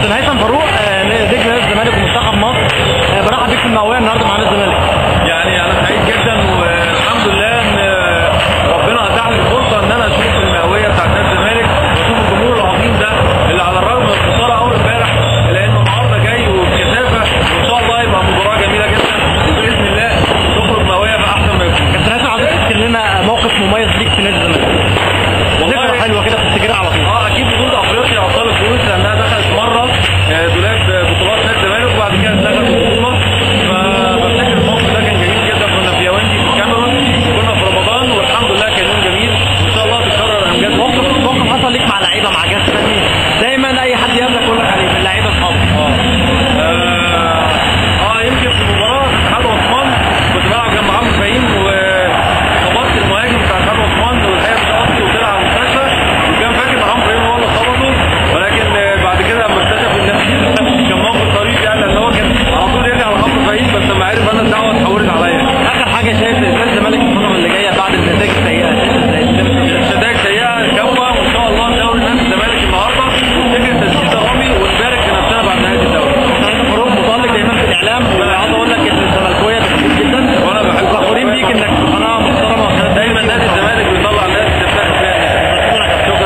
كابتن هيثم فاروق آه، نادي دجله الزمالك ومنتخب مصر آه، برحب بيك في المقاوليه النهارده مع